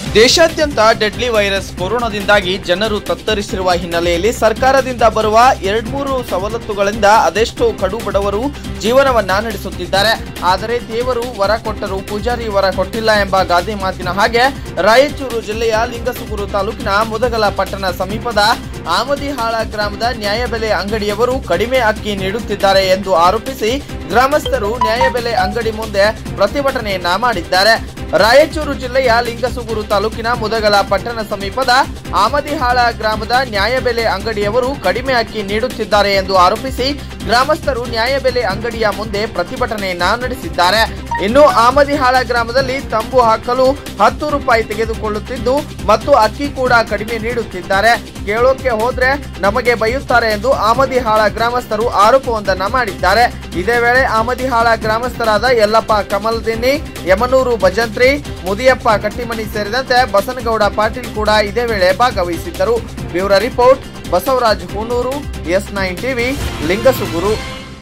ದೇಶಾದ್ಯಂತ deadly virus ಕೊರೋನಾದಿಂದಾಗಿ ಜನರು ತತ್ತರಿಸಿರುವ ಹಿನ್ನೆಲೆಯಲ್ಲಿ ಸರ್ಕಾರದಿಂದ ಬರುವ ಎರಡ್ಮೂರು ಸವಲತ್ತುಗಳಿಂದ ಅದೆಷ್ಟೋ ಕಡು ಬಡವರು ಜೀವನವನ್ನ ನಡೆಸುತ್ತಿದ್ದಾರೆ ಆದರೆ ದೇವರು ವರ ಕೊಟ್ಟರು ಪೂಜಾರಿ ವರ ಕೊಟ್ಟಿಲ್ಲ ಎಂಬ ಗಾದೆ ಮಾತಿನ ಹಾಗೆ ರಾಯಚೂರು ಜಿಲ್ಲೆಯ ಲಿಂಗಸುಗೂರು ತಾಲೂಕಿನ ಮುದಗಲ ಪಟ್ಟಣ ಸಮೀಪದ ಆಮದಿಹಾಳ ಗ್ರಾಮದ ನ್ಯಾಯಬೆಲೆ ಅಂಗಡಿಯವರು ಕಡಿಮೆ ಅಕ್ಕಿ ನೀಡುತ್ತಿದ್ದಾರೆ ಎಂದು ಆರೋಪಿಸಿ ಗ್ರಾಮಸ್ಥರು ನ್ಯಾಯಬೆಲೆ ಅಂಗಡಿ ಮುಂದೆ ಪ್ರತಿಭಟನೆಯನ್ನ ಮಾಡಿದ್ದಾರೆ ರಾಯಚೂರು ಜಿಲ್ಲೆಯ ಲಿಂಗಸುಗೂರು ತಾಲೂಕಿನ ಮುದಗಲ ಪಟ್ಟಣ ಸಮೀಪದ ಆಮದಿಹಾಳ ಗ್ರಾಮದ ನ್ಯಾಯಬೆಲೆ ಅಂಗಡಿಯವರು ಕಡಿಮೆ ಅಕ್ಕಿ ನೀಡುತ್ತಿದ್ದಾರೆ ಎಂದು ಆರೋಪಿಸಿ ಗ್ರಾಮಸ್ಥರು ನ್ಯಾಯಬೆಲೆ ಅಂಗಡಿಯ ಮುಂದೆ ಪ್ರತಿಭಟನೆಯನ್ನ ನಡೆಸಿದ್ದಾರೆ ಇನ್ನು ಆಮದಿಹಾಳ ಗ್ರಾಮದಲ್ಲಿ ತಂಬು ಹಾಕಲು ಹತ್ತು ರೂಪಾಯಿ ತೆಗೆದುಕೊಳ್ಳುತ್ತಿದ್ದು ಮತ್ತು ಅಕ್ಕಿ ಕೂಡ ಕಡಿಮೆ ನೀಡುತ್ತಿದ್ದಾರೆ ಕೇಳೋಕೆ ಹೋದ್ರೆ ನಮಗೆ ಬೈಯುತ್ತಾರೆ ಎಂದು ಆಮದಿಹಾಳ ಗ್ರಾಮಸ್ಥರು ಆರೋಪವೊಂದನ್ನ ಮಾಡಿದ್ದಾರೆ ಇದೇ ವೇಳೆ ಆಮದಿಹಾಳ ಗ್ರಾಮಸ್ಥರಾದ ಯಲ್ಲಪ್ಪ ಕಮಲದಿನ್ನಿ ಯಮನೂರು ಭಜಂತ್ರಿ ಮುದಿಯಪ್ಪ ಕಟ್ಟಿಮನಿ ಸೇರಿದಂತೆ ಬಸನಗೌಡ ಪಾಟೀಲ್ ಕೂಡ ಇದೇ ವೇಳೆ ಭಾಗವಹಿಸಿದ್ದರು bureau report Basavaraj Hunur S nine TV Lingasugur